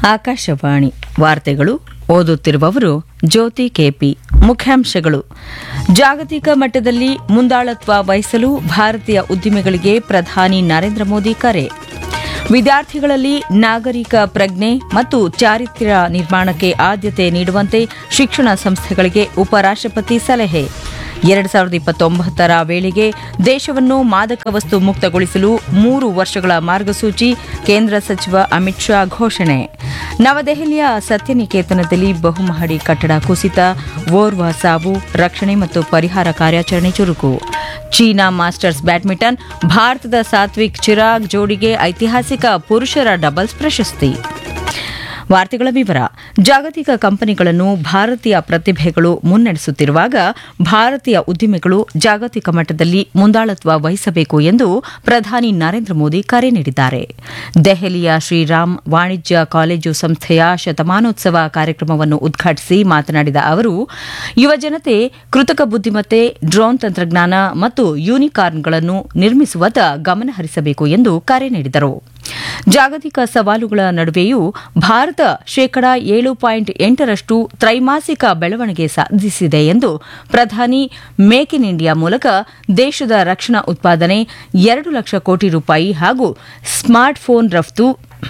ಆಕಾಶವಾಣಿ ವಾರ್ತೆಗಳು ಓದುತ್ತಿರುವವರು ಜ್ಯೋತಿ ಕೆಪಿ ಮುಖ್ಯಾಂಶಗಳು ಜಾಗತಿಕ ಮಟ್ಟದಲ್ಲಿ ಮುಂದಾಳತ್ವ ವಹಿಸಲು ಭಾರತೀಯ ಉದ್ದಿಮೆಗಳಿಗೆ ಪ್ರಧಾನಿ ನರೇಂದ್ರ ಮೋದಿ ಕರೆ ವಿದ್ಯಾರ್ಥಿಗಳಲ್ಲಿ ನಾಗರಿಕ ಪ್ರಜ್ಞೆ ಮತ್ತು ಚಾರಿತ್ರ್ಯ ನಿರ್ಮಾಣಕ್ಕೆ ಆದ್ಯತೆ ನೀಡುವಂತೆ ಶಿಕ್ಷಣ ಸಂಸ್ಥೆಗಳಿಗೆ ಉಪರಾಷ್ಟಪತಿ ಸಲಹೆ ಎರಡು ಸಾವಿರದ ಇಪ್ಪತ್ತೊಂಬತ್ತರ ವೇಳೆಗೆ ದೇಶವನ್ನು ಮಾದಕ ವಸ್ತು ಮುಕ್ತಗೊಳಿಸಲು ಮೂರು ವರ್ಷಗಳ ಮಾರ್ಗಸೂಚಿ ಕೇಂದ್ರ ಸಚಿವ ಅಮಿತ್ ಶಾ ಘೋಷಣೆ ನವದೆಹಲಿಯ ಸತ್ಯನಿಕೇತನದಲ್ಲಿ ಬಹುಮಹಡಿ ಕಟ್ಟಡ ಕುಸಿತ ಓರ್ವ ಸಾವು ರಕ್ಷಣೆ ಮತ್ತು ಪರಿಹಾರ ಕಾರ್ಯಾಚರಣೆ ಚುರುಕು ಚೀನಾ ಮಾಸ್ಟರ್ಸ್ ಬ್ಯಾಡ್ಮಿಂಟನ್ ಭಾರತದ ಸಾತ್ವಿಕ್ ಚಿರಾಗ್ ಜೋಡಿಗೆ ಐತಿಹಾಸಿಕ ಪುರುಷರ ಡಬಲ್ಸ್ ಪ್ರಶಸ್ತಿ ವಾರ್ತೆಗಳ ವಿವರ ಜಾಗತಿಕ ಕಂಪನಿಗಳನ್ನು ಭಾರತೀಯ ಪ್ರತಿಭೆಗಳು ಮುನ್ನಡೆಸುತ್ತಿರುವಾಗ ಭಾರತೀಯ ಉದ್ದಿಮೆಗಳು ಜಾಗತಿಕ ಮಟ್ಟದಲ್ಲಿ ಮುಂದಾಳತ್ವ ವಹಿಸಬೇಕು ಎಂದು ಪ್ರಧಾನಿ ನರೇಂದ್ರ ಮೋದಿ ಕರೆ ನೀಡಿದ್ದಾರೆ ದೆಹಲಿಯ ಶ್ರೀರಾಮ್ ವಾಣಿಜ್ಯ ಕಾಲೇಜು ಸಂಸ್ಥೆಯ ಶತಮಾನೋತ್ಸವ ಕಾರ್ಯಕ್ರಮವನ್ನು ಉದ್ಘಾಟಿಸಿ ಮಾತನಾಡಿದ ಅವರು ಯುವಜನತೆ ಕೃತಕ ಬುದ್ದಿಮತ್ತೆ ಡ್ರೋನ್ ತಂತ್ರಜ್ಞಾನ ಮತ್ತು ಯೂನಿಕಾರ್ನ್ಗಳನ್ನು ನಿರ್ಮಿಸುವತ್ತ ಗಮನ ಹರಿಸಬೇಕು ಎಂದು ಕರೆ ನೀಡಿದರು ಜಾಗತಿಕ ಸವಾಲುಗಳ ನಡುವೆಯೂ ಭಾರತ ಶೇಕಡಾ ಏಳು ಪಾಯಿಂಟ್ ಎಂಟರಷ್ಟು ತ್ರೈಮಾಸಿಕ ಬೆಳವಣಿಗೆ ಸಾಧಿಸಿದೆ ಎಂದು ಪ್ರಧಾನಿ ಮೇಕ್ ಇನ್ ಇಂಡಿಯಾ ಮೂಲಕ ದೇಶದ ರಕ್ಷಣಾ ಉತ್ಪಾದನೆ ಎರಡು ಲಕ್ಷ ಕೋಟಿ ರೂಪಾಯಿ ಹಾಗೂ ಸ್ಮಾರ್ಟ್ ಫೋನ್ ರಫ್ತು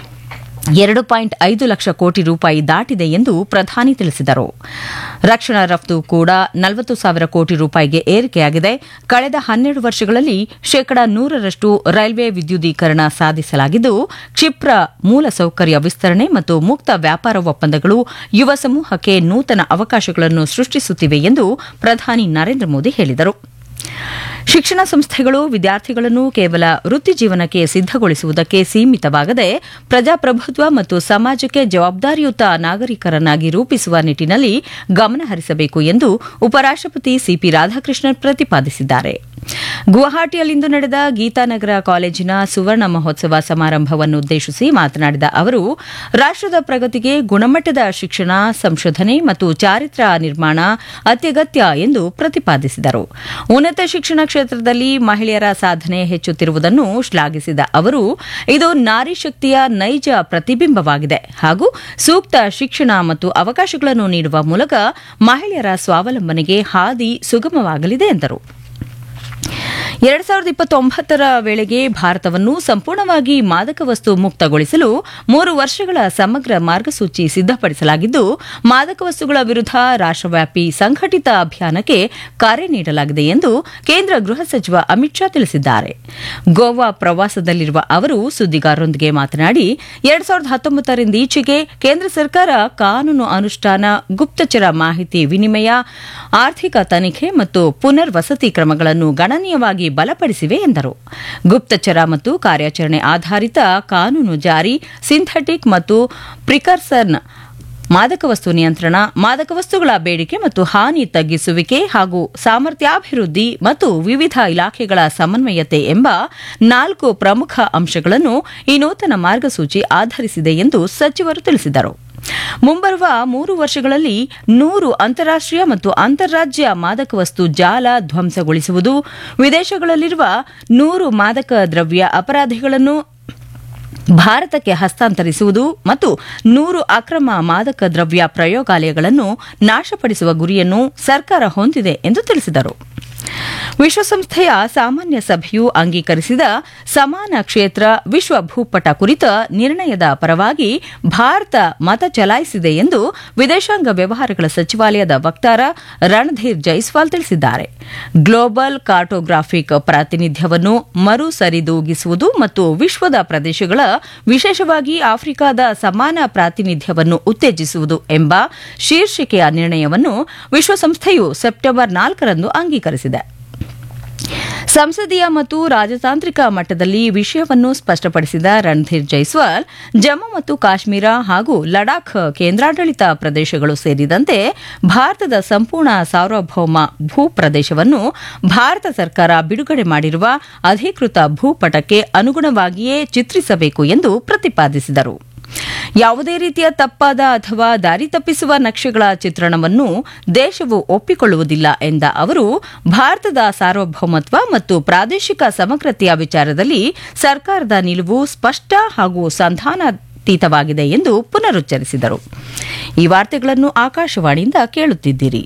ಎರಡು ಪಾಯಿಂಟ್ ಐದು ಲಕ್ಷ ಕೋಟಿ ರೂಪಾಯಿ ದಾಟಿದೆ ಎಂದು ಪ್ರಧಾನಿ ತಿಳಿಸಿದರು ರಕ್ಷಣಾ ರಫ್ತು ಕೂಡ ನಲವತ್ತು ಸಾವಿರ ಕೋಟಿ ರೂಪಾಯಿಗೆ ಏರಿಕೆಯಾಗಿದೆ ಕಳೆದ ಹನ್ನೆರಡು ವರ್ಷಗಳಲ್ಲಿ ಶೇಕಡಾ ನೂರರಷ್ಟು ರೈಲ್ವೆ ವಿದ್ಯುದೀಕರಣ ಸಾಧಿಸಲಾಗಿದ್ದು ಕ್ಷಿಪ್ರ ಮೂಲಸೌಕರ್ಯ ವಿಸ್ತರಣೆ ಮತ್ತು ಮುಕ್ತ ವ್ಯಾಪಾರ ಒಪ್ಪಂದಗಳು ಯುವ ಸಮೂಹಕ್ಕೆ ನೂತನ ಅವಕಾಶಗಳನ್ನು ಸೃಷ್ಟಿಸುತ್ತಿವೆ ಎಂದು ಪ್ರಧಾನಿ ನರೇಂದ್ರ ಮೋದಿ ಹೇಳಿದರು ಶಿಕ್ಷಣ ಸಂಸ್ಥೆಗಳು ವಿದ್ಯಾರ್ಥಿಗಳನ್ನು ಕೇವಲ ವೃತ್ತಿ ಜೀವನಕ್ಕೆ ಸಿದ್ದಗೊಳಿಸುವುದಕ್ಕೆ ಸೀಮಿತವಾಗದೆ ಪ್ರಜಾಪ್ರಭುತ್ವ ಮತ್ತು ಸಮಾಜಕ್ಕೆ ಜವಾಬ್ದಾರಿಯುತ ನಾಗರಿಕರನ್ನಾಗಿ ರೂಪಿಸುವ ನಿಟ್ಟಿನಲ್ಲಿ ಗಮನ ಹರಿಸಬೇಕು ಎಂದು ಉಪರಾಷ್ಟಪತಿ ಸಿಪಿ ರಾಧಾಕೃಷ್ಣನ್ ಪ್ರತಿಪಾದಿಸಿದ್ದಾರೆ ಗುವಾಹಟಿಯಲ್ಲಿಂದು ನಡೆದ ಗೀತಾನಗರ ಕಾಲೇಜಿನ ಸುವರ್ಣ ಮಹೋತ್ಸವ ಸಮಾರಂಭವನ್ನುದ್ದೇಶಿಸಿ ಮಾತನಾಡಿದ ಅವರು ರಾಷ್ಟದ ಪ್ರಗತಿಗೆ ಗುಣಮಟ್ಟದ ಶಿಕ್ಷಣ ಸಂಶೋಧನೆ ಮತ್ತು ಚಾರಿತ್ರ್ಯ ನಿರ್ಮಾಣ ಅತ್ಯಗತ್ಯ ಎಂದು ಪ್ರತಿಪಾದಿಸಿದರು ಉನ್ನತ ಶಿಕ್ಷಣ ಕ್ಷೇತ್ರದಲ್ಲಿ ಮಹಿಳೆಯರ ಸಾಧನೆ ಹೆಚ್ಚುತ್ತಿರುವುದನ್ನು ಶ್ಲಾಘಿಸಿದ ಅವರು ಇದು ನಾರಿ ಶಕ್ತಿಯ ನೈಜ ಪ್ರತಿಬಿಂಬವಾಗಿದೆ ಹಾಗೂ ಸೂಕ್ತ ಶಿಕ್ಷಣ ಮತ್ತು ಅವಕಾಶಗಳನ್ನು ನೀಡುವ ಮೂಲಕ ಮಹಿಳೆಯರ ಸ್ವಾವಲಂಬನೆಗೆ ಹಾದಿ ಸುಗಮವಾಗಲಿದೆ ಎಂದರು ಎರಡ್ ಸಾವಿರದ ಇಪ್ಪತ್ತೊಂಬತ್ತರ ವೇಳೆಗೆ ಭಾರತವನ್ನು ಸಂಪೂರ್ಣವಾಗಿ ಮಾದಕ ವಸ್ತು ಮುಕ್ತಗೊಳಿಸಲು ಮೂರು ವರ್ಷಗಳ ಸಮಗ್ರ ಮಾರ್ಗಸೂಚಿ ಸಿದ್ದಪಡಿಸಲಾಗಿದ್ದು ಮಾದಕ ವಸ್ತುಗಳ ವಿರುದ್ಧ ರಾಷ್ಟವ್ಯಾಪಿ ಸಂಘಟಿತ ಅಭಿಯಾನಕ್ಕೆ ಕರೆ ನೀಡಲಾಗಿದೆ ಎಂದು ಕೇಂದ್ರ ಗೃಹ ಸಚಿವ ಅಮಿತ್ ಶಾ ತಿಳಿಸಿದ್ದಾರೆ ಗೋವಾ ಪ್ರವಾಸದಲ್ಲಿರುವ ಅವರು ಸುದ್ದಿಗಾರರೊಂದಿಗೆ ಮಾತನಾಡಿ ಎರಡ್ ಸಾವಿರದ ಹತ್ತೊಂಬತ್ತರಿಂದೀಚೆಗೆ ಕೇಂದ್ರ ಸರ್ಕಾರ ಕಾನೂನು ಅನುಷ್ಠಾನ ಗುಪ್ತಚರ ಮಾಹಿತಿ ವಿನಿಮಯ ಆರ್ಥಿಕ ತನಿಖೆ ಮತ್ತು ಪುನರ್ವಸತಿ ಕ್ರಮಗಳನ್ನು ಗಣನೀಯವಾಗಿ ಬಲಪಡಿಸಿವೆ ಎಂದರು ಗುಪ್ತಚರ ಮತ್ತು ಕಾರ್ಯಾಚರಣೆ ಆಧಾರಿತ ಕಾನೂನು ಜಾರಿ ಸಿಂಥೆಟಿಕ್ ಮತ್ತು ಪ್ರಿಕರ್ಸರ್ನ್ ಮಾದಕ ವಸ್ತು ನಿಯಂತ್ರಣ ಮಾದಕ ವಸ್ತುಗಳ ಬೇಡಿಕೆ ಮತ್ತು ಹಾನಿ ತಗ್ಗಿಸುವಿಕೆ ಹಾಗೂ ಸಾಮರ್ಥ್ಯಾಭಿವೃದ್ಧಿ ಮತ್ತು ವಿವಿಧ ಇಲಾಖೆಗಳ ಸಮನ್ವಯತೆ ಎಂಬ ನಾಲ್ಕು ಪ್ರಮುಖ ಅಂಶಗಳನ್ನು ಈ ನೂತನ ಮಾರ್ಗಸೂಚಿ ಆಧರಿಸಿದೆ ಎಂದು ಸಚಿವರು ತಿಳಿಸಿದರು ಮುಂಬರುವ ಮೂರು ವರ್ಷಗಳಲ್ಲಿ ನೂರು ಅಂತಾರಾಷ್ಟೀಯ ಮತ್ತು ಅಂತಾರಾಜ್ಯ ಮಾದಕ ವಸ್ತು ಜಾಲ ಧ್ವಂಸಗೊಳಿಸುವುದು ವಿದೇಶಗಳಲ್ಲಿರುವ ನೂರು ಮಾದಕ ದ್ರವ್ಯ ಅಪರಾಧಿಗಳನ್ನು ಭಾರತಕ್ಕೆ ಹಸ್ತಾಂತರಿಸುವುದು ಮತ್ತು ನೂರು ಅಕ್ರಮ ಮಾದಕ ದ್ರವ್ಯ ಪ್ರಯೋಗಾಲಯಗಳನ್ನು ನಾಶಪಡಿಸುವ ಗುರಿಯನ್ನು ಸರ್ಕಾರ ಹೊಂದಿದೆ ಎಂದು ತಿಳಿಸಿದರು ವಿಶ್ವಸಂಸ್ಥೆಯ ಸಾಮಾನ್ಯ ಸಭೆಯು ಅಂಗೀಕರಿಸಿದ ಸಮಾನ ಕ್ಷೇತ್ರ ವಿಶ್ವ ಭೂಪಟ ಕುರಿತ ನಿರ್ಣಯದ ಪರವಾಗಿ ಭಾರತ ಮತ ಚಲಾಯಿಸಿದೆ ಎಂದು ವಿದೇಶಾಂಗ ವ್ಯವಹಾರಗಳ ಸಚಿವಾಲಯದ ವಕ್ತಾರ ರಣಧೀರ್ ಜೈಸ್ವಾಲ್ ತಿಳಿಸಿದ್ದಾರೆ ಗ್ಲೋಬಲ್ ಕಾರ್ಟೋಗ್ರಾಫಿಕ್ ಪ್ರಾತಿನಿಧ್ಯವನ್ನು ಮರು ಸರಿದೂಗಿಸುವುದು ಮತ್ತು ವಿಶ್ವದ ಪ್ರದೇಶಗಳ ವಿಶೇಷವಾಗಿ ಆಫ್ರಿಕಾದ ಸಮಾನ ಪ್ರಾತಿನಿಧ್ಯವನ್ನು ಉತ್ತೇಜಿಸುವುದು ಎಂಬ ಶೀರ್ಷಿಕೆಯ ನಿರ್ಣಯವನ್ನು ವಿಶ್ವಸಂಸ್ಥೆಯು ಸೆಪ್ಟೆಂಬರ್ ನಾಲ್ಕರಂದು ಅಂಗೀಕರಿಸಿದೆ ಸಂಸದೀಯ ಮತ್ತು ರಾಜತಾಂತ್ರಿಕ ಮಟ್ಟದಲ್ಲಿ ವಿಷಯವನ್ನು ಸ್ಪಷ್ಟಪಡಿಸಿದ ರಣಧೀರ್ ಜೈಸ್ವಾಲ್ ಜಮ್ಮು ಮತ್ತು ಕಾಶ್ಮೀರ ಹಾಗೂ ಲಡಾಖ್ ಕೇಂದ್ರಾಡಳಿತ ಪ್ರದೇಶಗಳು ಸೇರಿದಂತೆ ಭಾರತದ ಸಂಪೂರ್ಣ ಸಾರ್ವಭೌಮ ಭೂ ಪ್ರದೇಶವನ್ನು ಭಾರತ ಸರ್ಕಾರ ಬಿಡುಗಡೆ ಮಾಡಿರುವ ಅಧಿಕೃತ ಭೂಪಟಕ್ಕೆ ಅನುಗುಣವಾಗಿಯೇ ಚಿತ್ರಿಸಬೇಕು ಎಂದು ಪ್ರತಿಪಾದಿಸಿದರು ಯಾವುದೇ ರೀತಿಯ ತಪ್ಪಾದ ಅಥವಾ ದಾರಿ ತಪ್ಪಿಸುವ ನಕ್ಷೆಗಳ ಚಿತ್ರಣವನ್ನು ದೇಶವು ಒಪ್ಪಿಕೊಳ್ಳುವುದಿಲ್ಲ ಎಂದ ಅವರು ಭಾರತದ ಸಾರ್ವಭೌಮತ್ವ ಮತ್ತು ಪ್ರಾದೇಶಿಕ ಸಮಗ್ರತೆಯ ವಿಚಾರದಲ್ಲಿ ಸರ್ಕಾರದ ನಿಲುವು ಸ್ಪಷ್ಟ ಹಾಗೂ ಸಂಧಾನ ಅತೀತವಾಗಿದೆ ಎಂದು ಪುನರುಚ್ಚರಿಸಿದರು ಈ ವಾರ್ತೆಗಳನ್ನು ಆಕಾಶವಾಣಿಯಿಂದ ಕೇಳುತ್ತಿದ್ದೀರಿ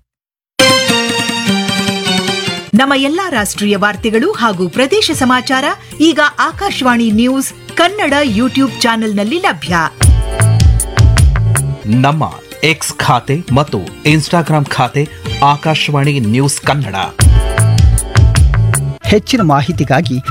ನಮ್ಮ ಎಲ್ಲಾ ರಾಷ್ಟ್ರೀಯ ವಾರ್ತೆಗಳು ಹಾಗೂ ಪ್ರದೇಶ ಸಮಾಚಾರ ಈಗ ಆಕಾಶವಾಣಿ ನ್ಯೂಸ್ ಕನ್ನಡ ಯೂಟ್ಯೂಬ್ ಚಾನೆಲ್ನಲ್ಲಿ ಲಭ್ಯ ನಮ್ಮ ಎಕ್ಸ್ ಖಾತೆ ಮತ್ತು ಇನ್ಸ್ಟಾಗ್ರಾಂ ಖಾತೆ ಆಕಾಶವಾಣಿ ನ್ಯೂಸ್ ಕನ್ನಡ ಹೆಚ್ಚಿನ ಮಾಹಿತಿಗಾಗಿ